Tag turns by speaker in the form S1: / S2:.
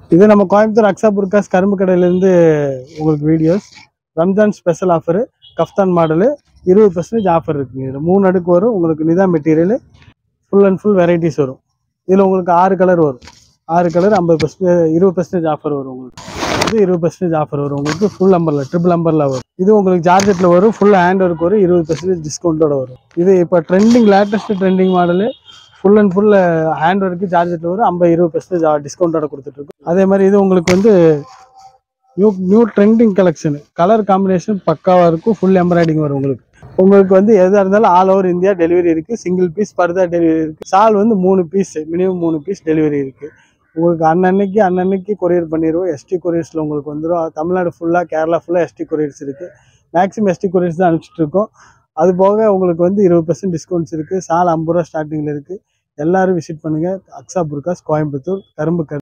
S1: இது நம்ம கோயம்புத்தூர் அக்ஸா புர்காஸ் கரும்பு கடையிலேருந்து உங்களுக்கு videos Ramzan special offer kaftan model இருபது பர்சன்டேஜ் ஆஃபர் இருக்குங்க இதில் மூணு அடுக்கு வரும் உங்களுக்கு Nida material full and full varieties வரும் இதில் உங்களுக்கு ஆறு கலர் வரும் ஆறு கலர் ஐம்பது பர்சன்டேஜ் இருபது பர்சன்டேஜ் ஆஃபர் வரும் உங்களுக்கு இது இருபது பர்சன்டேஜ் ஆஃபர் வரும் உங்களுக்கு ஃபுல் நம்பரில் ட்ரிபிள் நம்பரில் வரும் இது உங்களுக்கு ஜார்ஜெட்டில் வரும் ஃபுல் ஹேண்ட் ஒர்க் வரும் இருபது பர்சன்டேஜ் டிஸ்கவுண்ட்டோட வரும் இது இப்போ trending latest trending model full and full hand work ஜார்ஜெட்டில் வரும் ஐம்பது இருபது பர்சன்டேஜ் டிஸ்கவுண்ட்டோட கொடுத்துட்ருக்கோம் அதே மாதிரி இது உங்களுக்கு வந்து new new trending collection colour combination பக்காவாக இருக்கும் ஃபுல் எம்ப்ராய்டிங் வரும் உங்களுக்கு உங்களுக்கு வந்து எதாக இருந்தாலும் ஆல் ஓவர் இந்தியா டெலிவரி இருக்குது சிங்கிள் பீஸ் பர்தா டெலிவரி இருக்குது சால் வந்து மூணு பீஸ் மினிமம் மூணு பீஸ் டெலிவரி இருக்குது உங்களுக்கு அன்னன்னைக்கு அன்னன்னைக்கு கொரியர் பண்ணிடுவோம் எஸ்டி கொரியர்ஸில் உங்களுக்கு வந்துடும் தமிழ்நாடு ஃபுல்லாக கேரளா ஃபுல்லாக எஸ்டி கொரியர்ஸ் இருக்குது மேக்ஸிமம் எஸ்டி கொரியர்ஸ் தான் அனுப்பிச்சிட்டு இருக்கோம் அது போக உங்களுக்கு வந்து இருபது பர்சன்ட் டிஸ்கவுண்ட்ஸ் இருக்குது சால் ஐம்பது ரூபா ஸ்டார்டிங்கில் இருக்குது எல்லாரும் விசிட் பண்ணுங்கள் அக்ஸா புர்காஸ் கோயம்புத்தூர் கரும்பு கரு